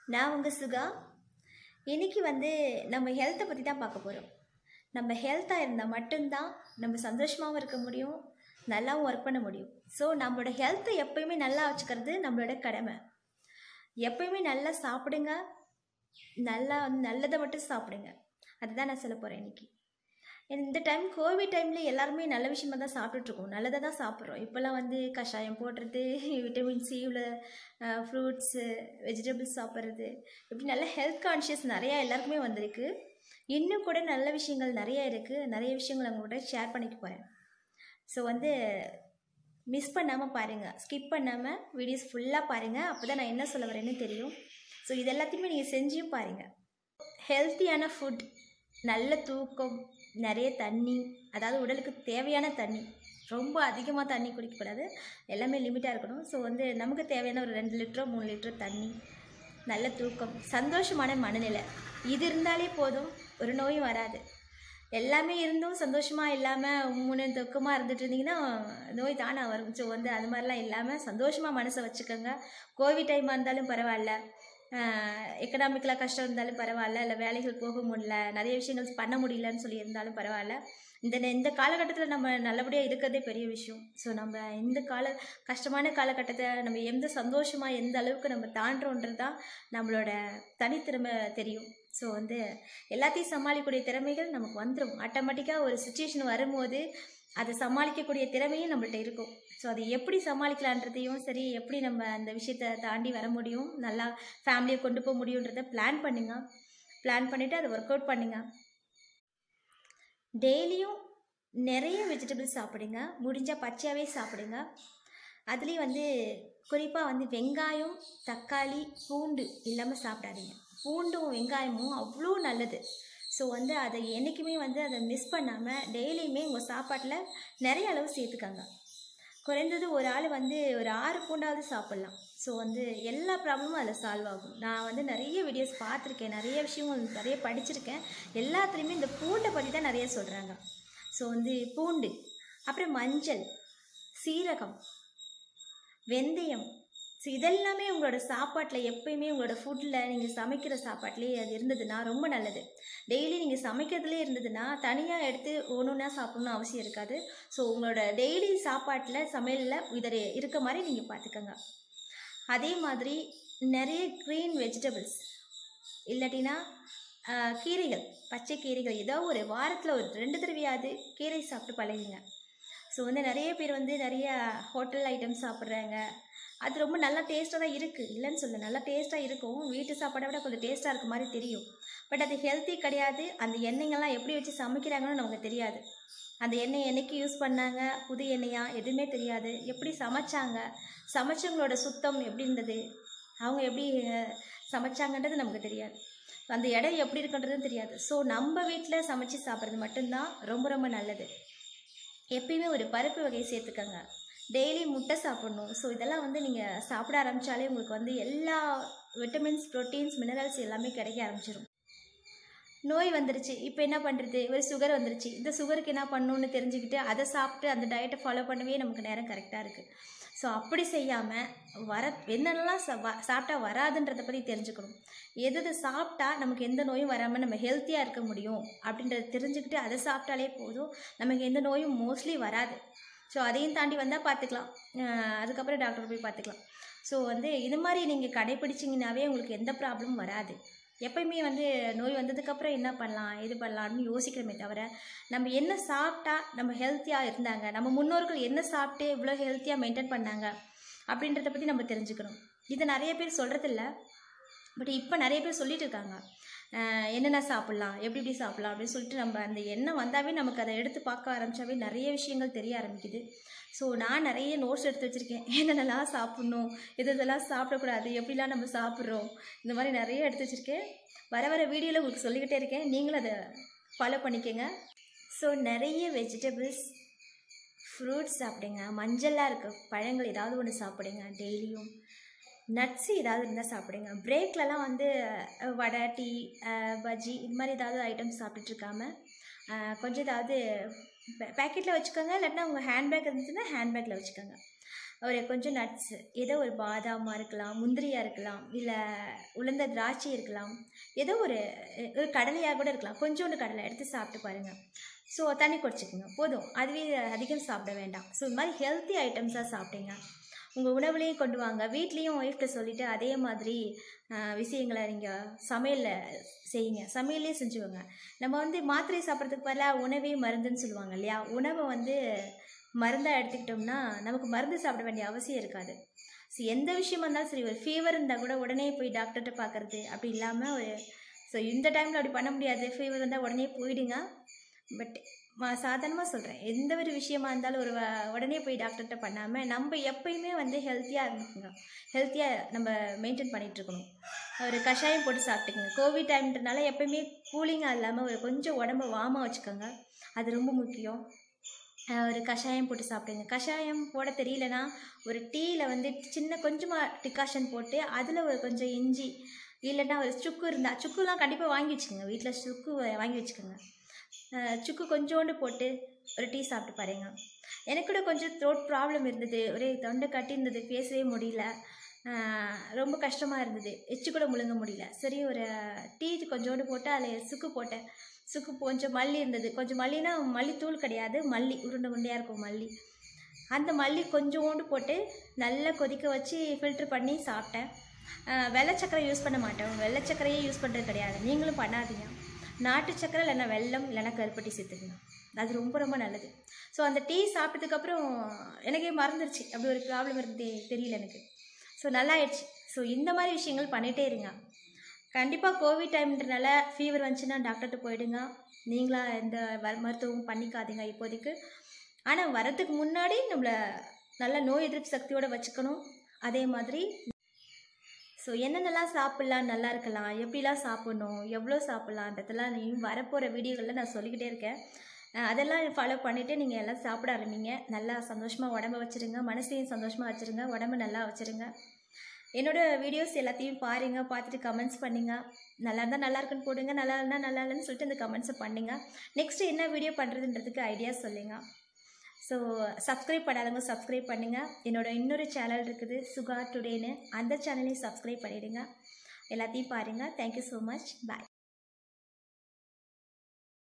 நான் உங்கள் சுகா இன்னைக்கு வந்து நம்ம ஹெல்த்தை பற்றி தான் பார்க்க போகிறோம் நம்ம ஹெல்த்தாக இருந்தால் மட்டும்தான் நம்ம சந்தோஷமாகவும் இருக்க முடியும் நல்லாவும் ஒர்க் பண்ண முடியும் ஸோ நம்மளோட ஹெல்த்தை எப்பயுமே நல்லா வச்சுக்கிறது நம்மளோட கடமை எப்பயுமே நல்லா சாப்பிடுங்க நல்லா வந்து நல்லதை மட்டும் சாப்பிடுங்க அதுதான் நான் சொல்ல போகிறேன் இன்னைக்கு இந்த டைம் கோவிட் டைமில் எல்லாருமே நல்ல விஷயமா தான் சாப்பிட்டுட்ருக்கோம் நல்லதை தான் சாப்பிட்றோம் இப்போல்லாம் வந்து கஷாயம் போடுறது விட்டமின் சி உள்ள ஃப்ரூட்ஸு வெஜிடபிள்ஸ் சாப்பிட்றது இப்படி நல்ல ஹெல்த் கான்ஷியஸ் நிறையா எல்லாருக்குமே வந்திருக்கு இன்னும் கூட நல்ல விஷயங்கள் நிறைய இருக்குது நிறைய விஷயங்கள் அவங்களோட ஷேர் பண்ணிக்க போகிறேன் ஸோ வந்து மிஸ் பண்ணாமல் பாருங்கள் ஸ்கிப் பண்ணாமல் வீடியோஸ் ஃபுல்லாக பாருங்கள் அப்போ தான் நான் என்ன சொல்ல வரேன்னு தெரியும் ஸோ இது எல்லாத்தையுமே நீங்கள் செஞ்சும் பாருங்கள் ஹெல்த்தியான ஃபுட் நல்ல தூக்கம் நிறைய தண்ணி அதாவது உடலுக்கு தேவையான தண்ணி ரொம்ப அதிகமாக தண்ணி குடிக்கக்கூடாது எல்லாமே லிமிட்டாக இருக்கணும் ஸோ வந்து நமக்கு தேவையான ஒரு ரெண்டு லிட்டரோ மூணு லிட்டரோ தண்ணி நல்ல தூக்கம் சந்தோஷமான மனநிலை இது இருந்தாலே போதும் ஒரு நோயும் வராது எல்லாமே இருந்தும் சந்தோஷமாக இல்லாமல் மூணு துக்கமாக இருந்துட்டு இருந்தீங்கன்னா நோய் தானே வரும் ஸோ வந்து அது மாதிரிலாம் இல்லாமல் சந்தோஷமாக மனசை வச்சுக்கோங்க கோவிட் டைமாக இருந்தாலும் பரவாயில்ல எக்கனாமிக்கலாக கஷ்டம் இருந்தாலும் பரவாயில்ல இல்லை வேலைகள் போக முடியல நிறைய விஷயங்கள் பண்ண முடியலன்னு சொல்லி இருந்தாலும் பரவாயில்ல இந்த இந்த காலகட்டத்தில் நம்ம நல்லபடியாக இருக்கிறதே பெரிய விஷயம் ஸோ நம்ம இந்த கால கஷ்டமான காலகட்டத்தை நம்ம எந்த சந்தோஷமாக எந்த அளவுக்கு நம்ம தாண்டுறோன்றது தான் நம்மளோட தனித்திறமை தெரியும் ஸோ வந்து எல்லாத்தையும் சமாளிக்கக்கூடிய திறமைகள் நமக்கு வந்துடும் ஆட்டோமேட்டிக்காக ஒரு சுச்சுவேஷன் வரும்போது அதை சமாளிக்கக்கூடிய திறமையும் நம்மள்ட்ட இருக்கும் ஸோ அதை எப்படி சமாளிக்கலான்றதையும் சரி எப்படி நம்ம அந்த விஷயத்தை தாண்டி வர முடியும் நல்லா ஃபேமிலியை கொண்டு போக முடியுன்றதை பிளான் பண்ணுங்க பிளான் பண்ணிவிட்டு அதை ஒர்க் அவுட் பண்ணுங்க டெய்லியும் நிறைய வெஜிடபிள்ஸ் சாப்பிடுங்க முடிஞ்சால் பச்சையாகவே சாப்பிடுங்க அதுலேயும் வந்து குறிப்பாக வந்து வெங்காயம் தக்காளி பூண்டு இல்லாமல் சாப்பிடாதீங்க பூண்டும் வெங்காயமும் அவ்வளோ நல்லது ஸோ வந்து அதை என்றைக்குமே வந்து அதை மிஸ் பண்ணாமல் டெய்லியுமே உங்கள் சாப்பாட்டில் நிறைய அளவு சேர்த்துக்கங்க குறைந்தது ஒரு ஆள் வந்து ஒரு ஆறு பூண்டாவது சாப்பிட்லாம் ஸோ வந்து எல்லா ப்ராப்ளமும் அதில் சால்வ் ஆகும் நான் வந்து நிறைய வீடியோஸ் பார்த்துருக்கேன் நிறைய விஷயங்கள் நிறைய படிச்சிருக்கேன் எல்லாத்துலேயுமே இந்த பூண்டை பற்றி தான் நிறைய சொல்கிறாங்க ஸோ வந்து பூண்டு அப்புறம் மஞ்சள் சீரகம் வெந்தயம் ஸோ இதெல்லாமே உங்களோட சாப்பாட்டில் எப்பயுமே உங்களோட ஃபுட்டில் நீங்கள் சமைக்கிற சாப்பாட்லேயே அது இருந்ததுன்னா ரொம்ப நல்லது டெய்லி நீங்கள் சமைக்கிறதுலே இருந்ததுன்னா தனியாக எடுத்து ஒன்றுனா சாப்பிட்ணுன்னு அவசியம் இருக்காது ஸோ உங்களோட டெய்லி சாப்பாட்டில் சமையலில் இதில் இருக்க மாதிரி நீங்கள் பார்த்துக்கோங்க அதே மாதிரி நிறைய க்ரீன் வெஜிடபிள்ஸ் இல்லாட்டினா கீரைகள் பச்சை கீரைகள் ஏதோ ஒரு வாரத்தில் ஒரு ரெண்டு தடவையாவது கீரை சாப்பிட்டு பழகுங்க ஸோ வந்து நிறைய பேர் வந்து நிறைய ஹோட்டல் ஐட்டம் சாப்பிட்றாங்க அது ரொம்ப நல்லா டேஸ்ட்டாக தான் இருக்குது இல்லைன்னு சொல்ல நல்லா டேஸ்ட்டாக இருக்கும் வீட்டு சாப்பாடை விட கொஞ்சம் டேஸ்ட்டாக இருக்க மாதிரி தெரியும் பட் அது ஹெல்த்தி கிடையாது அந்த எண்ணெய்கள்லாம் எப்படி வச்சு சமைக்கிறாங்கன்னு நமக்கு தெரியாது அந்த எண்ணெய் என்னைக்கு யூஸ் பண்ணாங்க புது எண்ணெயா எதுவுமே தெரியாது எப்படி சமைச்சாங்க சமைச்சவங்களோட சுத்தம் எப்படி இருந்தது அவங்க எப்படி சமைச்சாங்கன்றது நமக்கு தெரியாது அந்த இடம் எப்படி இருக்குன்றதும் தெரியாது ஸோ நம்ம வீட்டில் சமைச்சு சாப்பிட்றது மட்டும்தான் ரொம்ப ரொம்ப நல்லது எப்பயுமே ஒரு பருப்பு வகையை சேர்த்துக்கோங்க டெய்லி முட்டை சாப்பிட்ணும் ஸோ இதெல்லாம் வந்து நீங்கள் சாப்பிட ஆரம்பித்தாலே உங்களுக்கு வந்து எல்லா விட்டமின்ஸ் ப்ரோட்டீன்ஸ் மினரல்ஸ் எல்லாமே கிடைக்க ஆரம்பிச்சிடும் நோய் வந்துருச்சு இப்போ என்ன பண்ணுறது ஒரு சுகர் வந்துருச்சு இந்த சுகருக்கு என்ன பண்ணணும்னு தெரிஞ்சுக்கிட்டு அதை சாப்பிட்டு அந்த டயட்டை ஃபாலோ பண்ணவே நமக்கு நேரம் கரெக்டாக இருக்குது ஸோ அப்படி செய்யாமல் வர என்னென்னலாம் சா சாப்பிட்டா வராதுன்றதை பற்றி தெரிஞ்சுக்கணும் எது எது சாப்பிட்டா நமக்கு எந்த நோயும் வராமல் நம்ம ஹெல்த்தியாக இருக்க முடியும் அப்படின்றத தெரிஞ்சுக்கிட்டு அதை சாப்பிட்டாலே போதும் நமக்கு எந்த நோயும் மோஸ்ட்லி வராது ஸோ அதையும் தாண்டி வந்தால் பார்த்துக்கலாம் அதுக்கப்புறம் டாக்டர் போய் பார்த்துக்கலாம் ஸோ வந்து இது மாதிரி நீங்கள் கடைப்பிடிச்சிங்கனாவே உங்களுக்கு எந்த ப்ராப்ளமும் வராது எப்பயுமே வந்து நோய் வந்ததுக்கப்புறம் என்ன பண்ணலாம் இது பண்ணலாம்னு யோசிக்கிறோமே தவிர நம்ம என்ன சாப்பிட்டா நம்ம ஹெல்த்தியாக இருந்தாங்க நம்ம முன்னோர்கள் என்ன சாப்பிட்டு இவ்வளோ ஹெல்த்தியாக மெயின்டைன் பண்ணாங்க அப்படின்றத பற்றி நம்ம தெரிஞ்சுக்கணும் இது நிறைய பேர் சொல்கிறதில்ல பட் இப்போ நிறைய பேர் சொல்லிட்டு இருக்காங்க என்னென்ன சாப்பிட்லாம் எப்படி எப்படி சாப்பிட்லாம் அப்படின்னு சொல்லிட்டு நம்ம அந்த எண்ணம் வந்தாவே நமக்கு அதை எடுத்து பார்க்க ஆரம்பித்தாவே நிறைய விஷயங்கள் தெரிய ஆரம்பிக்குது ஸோ நான் நிறைய நோட்ஸ் எடுத்து வச்சுருக்கேன் என்னென்னலாம் சாப்பிட்ணும் எது இதெல்லாம் சாப்பிடக்கூடாது எப்படிலாம் நம்ம சாப்பிட்றோம் இந்த மாதிரி நிறைய எடுத்து வச்சுருக்கேன் வர வர வீடியோவில் உங்களுக்கு சொல்லிக்கிட்டே இருக்கேன் நீங்களும் அதை ஃபாலோ பண்ணிக்கோங்க ஸோ நிறைய வெஜிடபிள்ஸ் ஃப்ரூட்ஸ் சாப்பிடுங்க மஞ்சளாக இருக்க பழங்கள் ஏதாவது ஒன்று சாப்பிடுங்க டெய்லியும் நட்ஸு ஏதாவது இருந்தால் சாப்பிடுங்க பிரேக்லலாம் வந்து வடை டீ பஜ்ஜி இது மாதிரி ஏதாவது ஐட்டம்ஸ் சாப்பிட்டுட்ருக்காம கொஞ்சம் ஏதாவது பேக்கெட்டில் வச்சுக்கோங்க இல்லாட்டினா உங்கள் ஹேண்ட்பேக் இருந்துச்சுன்னா ஹேண்ட்பேக்கில் வச்சுக்கோங்க ஒரு கொஞ்சம் நட்ஸ் ஏதோ ஒரு பாதாமாக இருக்கலாம் முந்திரியாக இருக்கலாம் இல்லை உளுந்த திராட்சை இருக்கலாம் ஏதோ ஒரு ஒரு கடலையாக கூட இருக்கலாம் கொஞ்சோண்டு கடலை எடுத்து சாப்பிட்டு பாருங்கள் ஸோ தண்ணி குடிச்சிக்கோங்க போதும் அதுவே அதிகம் சாப்பிட வேண்டாம் ஸோ இது மாதிரி ஹெல்த்தி ஐட்டம்ஸாக சாப்பிட்டீங்க உங்கள் உணவுலேயும் கொண்டு வாங்க வீட்லேயும் ஒய்ஃப்ட்ட சொல்லிவிட்டு அதே மாதிரி ஆஹ், விஷயங்களை நீங்கள் சமையலில் செய்யுங்க சமையல்லே செஞ்சுக்கோங்க நம்ம வந்து மாத்திரை சாப்பிட்றதுக்கு பதிலாக உணவே மருந்துன்னு சொல்லுவாங்க இல்லையா உணவை வந்து மருந்தாக எடுத்துக்கிட்டோம்னா நமக்கு மருந்து சாப்பிட வேண்டிய அவசியம் இருக்காது ஸோ எந்த விஷயமா இருந்தாலும் சரி ஒரு ஃபீவர் இருந்தால் கூட உடனே போய் டாக்டர்கிட்ட பார்க்கறது அப்படி இல்லாமல் ஒரு ஸோ இந்த டைமில் அப்படி பண்ண முடியாது ஃபீவர் இருந்தால் உடனே போயிடுங்க பட் சாதாரணமாக சொல்கிறேன் எந்த ஒரு விஷயமா இருந்தாலும் ஒரு வ- உடனே போய் டாக்டர்கிட்ட பண்ணாமல் நம்ம எப்பயுமே வந்து ஹெல்த்தியாக இருந்துக்குங்க ஹெல்த்தியாக நம்ம மெயின்டைன் பண்ணிகிட்டு இருக்கணும் ஒரு கஷாயம் போட்டு சாப்பிட்டுக்குங்க கோவிட் டைம்ன்றனால எப்பயுமே கூலிங்காக இல்லாமல் ஒரு கொஞ்சம் உடம்ப வாமாக வச்சுக்கோங்க அது ரொம்ப முக்கியம் அஹ் ஒரு கஷாயம் போட்டு சாப்பிடுங்க கஷாயம் போட தெரியலனா ஒரு டீயில் வந்து சின்ன கொஞ்சமாக டிகாஷன் போட்டு அதில் ஒரு கொஞ்சம் இஞ்சி இல்லைன்னா ஒரு சுக்கு இருந்தால் சுக்குலாம் கண்டிப்பாக வாங்கி வச்சுக்கோங்க வீட்டில் சுக்கு வா- வாங்கி வச்சுக்கோங்க அஹ் சுக்கு கொஞ்சோண்டு போட்டு ஒரு டீ சாப்பிட்டு பாருங்க எனக்கு கூட கொஞ்சம் த்ரோட் ப்ராப்ளம் இருந்தது ஒரே தொண்டை கட்டி இருந்தது பேசவே முடியல அஹ் ரொம்ப கஷ்டமாக இருந்தது எச்சு கூட முழுங்க முடியல சரி ஒரு டீ கொஞ்சோண்டு போட்டு அதில் சுக்கு போட்டேன் சுக்கு கொஞ்சம் மல்லி இருந்தது கொஞ்சம் மல்லினா மல்லித்தூள் கிடையாது மல்லி உருண்டை உருண்டையாக இருக்கும் மல்லி அந்த மல்லி கொஞ்சோண்டு போட்டு நல்லா கொதிக்க வச்சு ஃபில்ட்ரு பண்ணி சாப்பிட்டேன் அஹ் வெள்ளை சக்கரை யூஸ் பண்ண மாட்டோம் வெள்ளை சக்கரையே யூஸ் பண்ணுறது கிடையாது நீங்களும் பண்ணாதீங்க நாட்டு சக்கரை இல்லைன்னா வெல்லம் இல்லைன்னா கருப்பட்டி சேர்த்துக்கணும் அது ரொம்ப ரொம்ப நல்லது ஸோ அந்த டீ சாப்பிட்டதுக்கப்புறம் எனக்கே மறந்துருச்சு அப்படி ஒரு ப்ராப்ளம் இருந்தது தெரியல எனக்கு ஸோ நல்லாயிடுச்சு ஸோ இந்த மாதிரி விஷயங்கள் பண்ணிகிட்டே இருங்க கண்டிப்பாக கோவிட் டைம்ன்றனால ஃபீவர் வந்துச்சுன்னா டாக்டர்கிட்ட போயிடுங்க நீங்களா எந்த வ- மருத்துவமும் பண்ணிக்காதீங்க இப்போதைக்கு ஆனால் வரதுக்கு முன்னாடி நம்மளை நல்ல நோய் எதிர்ப்பு சக்தியோடு வச்சுக்கணும் அதே மாதிரி ஸோ என்னென்னலாம் சாப்பிட்லாம் நல்லா இருக்கலாம் எப்படிலாம் சாப்பிட்ணும் எவ்வளோ சாப்பிட்லான்றதெல்லாம் நீ வரப்போகிற வீடியோகளில் நான் சொல்லிக்கிட்டே இருக்கேன் அஹ் அதெல்லாம் ஃபாலோ பண்ணிவிட்டு நீங்கள் எல்லாம் சாப்பிட ஆரம்பிங்க நல்லா சந்தோஷமாக உடம்ப வச்சுருங்க மனசையும் சந்தோஷமாக வச்சுருங்க உடம்ப நல்லா வச்சுருங்க என்னோட வீடியோஸ் எல்லாத்தையும் பாருங்க பார்த்துட்டு கமெண்ட்ஸ் பண்ணுங்க நல்லா இருந்தால் நல்லா இருக்குன்னு போடுங்க நல்லா இருந்தால் நல்லா இல்லைன்னு சொல்லிட்டு இந்த கமெண்ட்ஸை பண்ணுங்க நெக்ஸ்ட் என்ன வீடியோ பண்ணுறதுன்றதுக்கு ஐடியா சொல்லுங்க ஸோ சப்ஸ்கிரைப் பண்ணாதவங்க சப்ஸ்கிரைப் பண்ணுங்க என்னோட இன்னொரு சேனல் இருக்குது சுகா டுடேன்னு அந்த சேனலையும் சப்ஸ்கிரைப் பண்ணிடுங்க எல்லாத்தையும் பாருங்கள் தேங்க்யூ ஸோ மச் பாய்